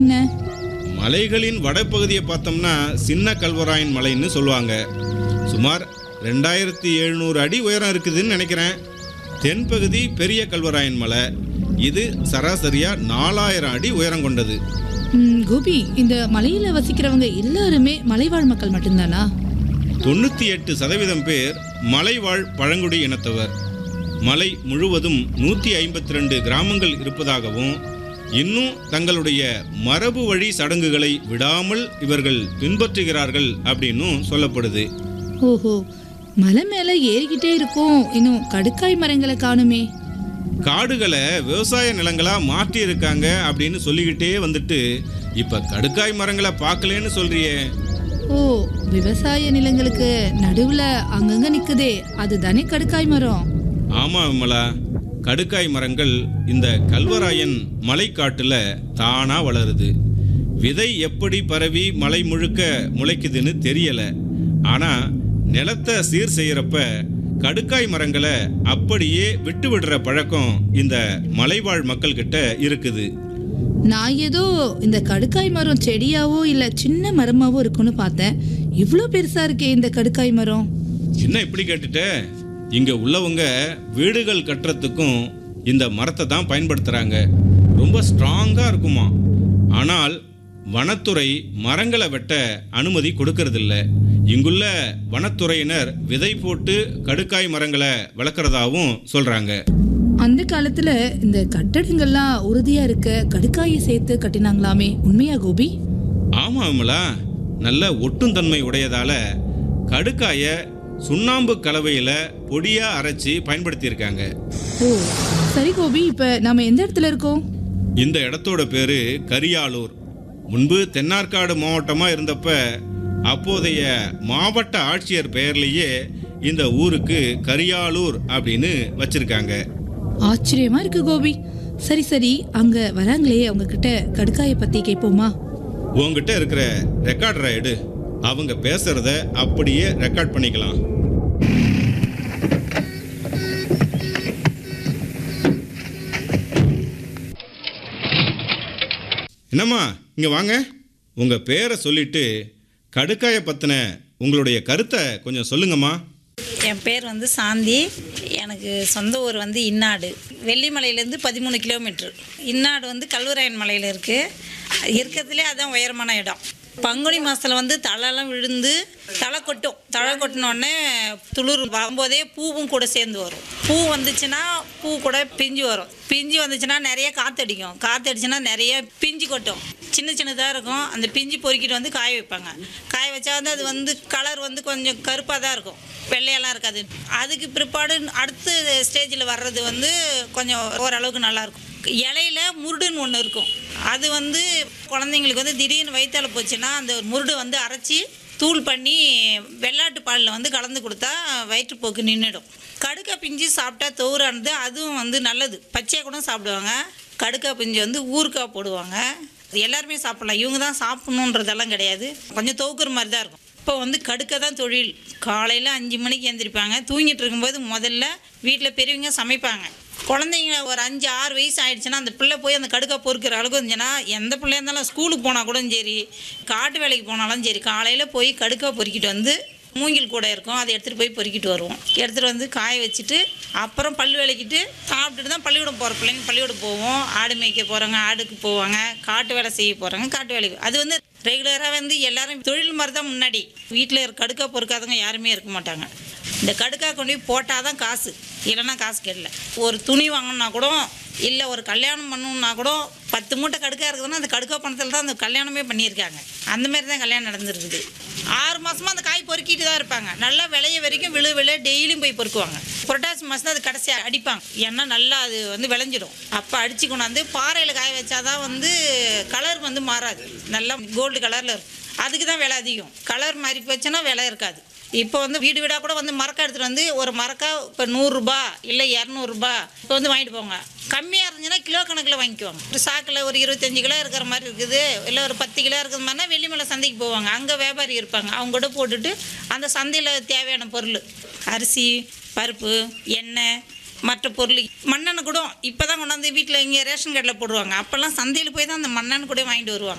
என்ன மலைகளின் வடபகுதியை பார்த்தோம்னா சின்ன கல்வராயன் மலைன்னு சொல்லுவாங்க சுமார் ரெண்டாயிரத்தி எழுநூறு அடி உயரம் இருக்குதுன்னு நினைக்கிறேன் தென்பகுதி பெரிய கல்வராயன் மலை இது சராசரியா நாலாயிரம் அடி உயரம் கொண்டது ம், கோபி இந்த மலையில வசிக்கிறவங்க எல்லாருமே மலைவாழ் மக்கள் மட்டும்தானா தொண்ணூற்றி எட்டு சதவீதம் பேர் மலைவாழ் பழங்குடி இனத்தவர் மலை முழுவதும் நூற்றி ஐம்பத்தி ரெண்டு கிராமங்கள் இருப்பதாகவும் இன்னும் தங்களுடைய மரபு வழி சடங்குகளை விடாமல் இவர்கள் பின்பற்றுகிறார்கள் அப்படின்னும் சொல்லப்படுது ஓஹோ மலை மேல ஏறிக்கிட்டே இருக்கும் இன்னும் கடுக்காய் மரங்களை காணுமே காடுகளை விவசாய நிலங்களா மாற்றி இருக்காங்க அப்படின்னு சொல்லிக்கிட்டே வந்துட்டு இப்ப கடுக்காய் மரங்களை பார்க்கலன்னு சொல்றியே ஓ விவசாய நிலங்களுக்கு நடுவுல அங்கங்க நிக்குதே அதுதானே கடுக்காய் மரம் ஆமா விமலா கடுக்காய் மரங்கள் இந்த கல்வராயன் மலைக்காட்டுல தானா வளருது விதை எப்படி பரவி மலை முழுக்க முளைக்குதுன்னு தெரியல ஆனா நிலத்தை சீர் செய்யறப்ப கடுக்காய் மரங்களை அப்படியே விட்டு விடுற பழக்கம் இந்த மலைவாழ் மக்கள் கிட்ட இருக்குது நான் ஏதோ இந்த கடுக்காய் மரம் செடியாவோ இல்ல சின்ன மரமாவோ இருக்கும்னு பார்த்தேன் இவ்ளோ பெருசா இருக்கே இந்த கடுக்காய் மரம் என்ன இப்படி கேட்டுட்ட இங்க உள்ளவங்க வீடுகள் கட்டுறதுக்கும் இந்த மரத்தை தான் பயன்படுத்துறாங்க ரொம்ப ஸ்ட்ராங்கா இருக்குமா ஆனால் வனத்துறை மரங்களை வெட்ட அனுமதி கொடுக்கறதில்ல இங்குள்ள வனத்துறையினர் விதை போட்டு கடுக்காய் மரங்களை வளர்க்குறதாவும் சொல்றாங்க அந்த காலத்துல இந்த கட்டடங்கள்லாம் உறுதியா இருக்க கடுக்காயை சேர்த்து கட்டினாங்களாமே உண்மையா கோபி ஆமா விமலா நல்ல ஒட்டுந்தன்மை உடையதால கடுக்காய சுண்ணாம்பு கலவையில பொடியா அரைச்சி பயன்படுத்தியிருக்காங்க ஓ சரி கோபி இப்ப நாம எந்த இடத்துல இருக்கோம் இந்த இடத்தோட பேரு கரியாலூர் முன்பு தென்னார்காடு மாவட்டமா இருந்தப்ப அப்போதைய மாவட்ட ஆட்சியர் பெயர்லேயே இந்த ஊருக்கு கரியாலூர் அப்படின்னு வச்சிருக்காங்க ஆச்சரியமா இருக்கு கோபி சரி சரி அங்க வராங்களே அவங்க கிட்ட கடுக்காயை பத்தி கேட்போமா உங்ககிட்ட இருக்கிற ரெக்கார்டரை எடு அவங்க பேசுறத அப்படியே ரெக்கார்ட் பண்ணிக்கலாம் என்னம்மா இங்க வாங்க உங்க பேரை சொல்லிட்டு கடுக்காயை பத்தின உங்களுடைய கருத்தை கொஞ்சம் சொல்லுங்கம்மா என் பேர் வந்து சாந்தி எனக்கு சொந்த ஊர் வந்து இன்னாடு வெள்ளிமலையிலேருந்து பதிமூணு கிலோமீட்ரு இன்னாடு வந்து கல்வராயன் மலையில் இருக்குது இருக்கிறதுலே அதான் உயரமான இடம் பங்குனி மாதத்தில் வந்து தலைலாம் விழுந்து தலை கொட்டும் தலை கொட்டினோடனே துளிர் வரும்போதே பூவும் கூட சேர்ந்து வரும் பூ வந்துச்சுன்னா பூ கூட பிஞ்சு வரும் பிஞ்சு வந்துச்சுன்னா நிறைய காற்றடிக்கும் காற்றடிச்சுன்னா நிறைய பிஞ்சு கொட்டும் சின்ன சின்னதாக இருக்கும் அந்த பிஞ்சு பொறுக்கிட்டு வந்து காய வைப்பாங்க காய வச்சா வந்து அது வந்து கலர் வந்து கொஞ்சம் கருப்பாக தான் இருக்கும் வெள்ளையெல்லாம் இருக்காது அதுக்கு பிற்பாடு அடுத்த ஸ்டேஜில் வர்றது வந்து கொஞ்சம் ஓரளவுக்கு நல்லாயிருக்கும் இலையில முருடுன்னு ஒன்று இருக்கும் அது வந்து குழந்தைங்களுக்கு வந்து திடீர்னு வயிற்றால போச்சுன்னா அந்த முருடு வந்து அரைச்சி தூள் பண்ணி வெள்ளாட்டு பாலில் வந்து கலந்து கொடுத்தா வயிற்றுப்போக்கு நின்றுடும் கடுக்கா பிஞ்சு சாப்பிட்டா தோறானது அதுவும் வந்து நல்லது பச்சையாக கூட சாப்பிடுவாங்க கடுக்கா பிஞ்சு வந்து ஊறுக்காய் போடுவாங்க எல்லாருமே சாப்பிடலாம் இவங்க தான் சாப்பிட்ணுன்றதெல்லாம் கிடையாது கொஞ்சம் துவக்குற மாதிரி தான் இருக்கும் இப்போ வந்து கடுக்க தான் தொழில் காலையில் அஞ்சு மணிக்கு எழுந்திரிப்பாங்க தூங்கிட்டு இருக்கும்போது முதல்ல வீட்டில் பெரியவங்க சமைப்பாங்க குழந்தைங்க ஒரு அஞ்சு ஆறு வயசு ஆயிடுச்சுன்னா அந்த பிள்ளை போய் அந்த கடுக்கா பொறுக்கிற அளவுக்கு இருந்துச்சுன்னா எந்த பிள்ளையா இருந்தாலும் ஸ்கூலுக்கு போனால் கூட சரி காட்டு வேலைக்கு போனாலும் சரி காலையில் போய் கடுக்கா பொறுக்கிட்டு வந்து மூங்கில் கூட இருக்கும் அதை எடுத்துகிட்டு போய் பொறுக்கிட்டு வருவோம் எடுத்துகிட்டு வந்து காய வச்சுட்டு அப்புறம் பல் விளக்கிட்டு சாப்பிட்டுட்டு தான் பள்ளிக்கூடம் போகிற பிள்ளைங்க பள்ளிக்கூடம் போவோம் ஆடு மேய்க்க போகிறவங்க ஆடுக்கு போவாங்க காட்டு வேலை செய்ய போகிறாங்க காட்டு வேலைக்கு அது வந்து ரெகுலராக வந்து எல்லாரும் தொழில் மாதிரி தான் முன்னாடி வீட்டில் கடுக்கா பொறுக்காதவங்க யாருமே இருக்க மாட்டாங்க இந்த கடுக்கா கொண்டு போய் போட்டால் தான் காசு இல்லைன்னா காசு கேட்கல ஒரு துணி வாங்கணும்னா கூட இல்லை ஒரு கல்யாணம் பண்ணணும்னா கூட பத்து மூட்டை கடுக்கா இருக்குதுன்னா அந்த கடுக்கா பணத்தில் தான் அந்த கல்யாணமே பண்ணியிருக்காங்க அந்த மாதிரி தான் கல்யாணம் நடந்துருக்குது ஆறு மாசமா அந்த காய் பொறுக்கிட்டு தான் இருப்பாங்க நல்லா விளைய வரைக்கும் விழு விழ டெய்லியும் போய் பொறுக்குவாங்க புரட்டாசி மாதம் தான் அது கடைசியாக அடிப்பாங்க ஏன்னா நல்லா அது வந்து விளைஞ்சிடும் அப்போ அடிச்சு கொண்டாந்து பாறையில் காய வச்சாதான் வந்து கலர் வந்து மாறாது நல்லா கோல்டு கலரில் இருக்கும் அதுக்கு தான் விலை அதிகம் கலர் மாறி போச்சுன்னா விலை இருக்காது இப்போ வந்து வீடு வீடாக கூட வந்து மரக்கா எடுத்துகிட்டு வந்து ஒரு மரக்கா இப்போ நூறுரூபா இல்லை இரநூறுபா இப்போ வந்து வாங்கிட்டு போங்க கம்மியாக இருந்துச்சுன்னா கிலோ கணக்கில் வாங்கிக்குவாங்க ஒரு சாக்கில் ஒரு இருபத்தஞ்சு கிலோ இருக்கிற மாதிரி இருக்குது இல்லை ஒரு பத்து கிலோ இருக்கிற மாதிரினா வெள்ளிமலை சந்தைக்கு போவாங்க அங்கே வியாபாரி இருப்பாங்க அவங்க கூட போட்டுட்டு அந்த சந்தையில் தேவையான பொருள் அரிசி பருப்பு எண்ணெய் மற்ற பொருள் மண்ணெண்ணெய் கூட இப்போ தான் கொண்டாந்து வீட்டில் இங்கே ரேஷன் கார்டில் போடுவாங்க அப்போல்லாம் சந்தையில் போய் தான் அந்த மண்ணெண்ணெய் கூட வாங்கிட்டு வருவாங்க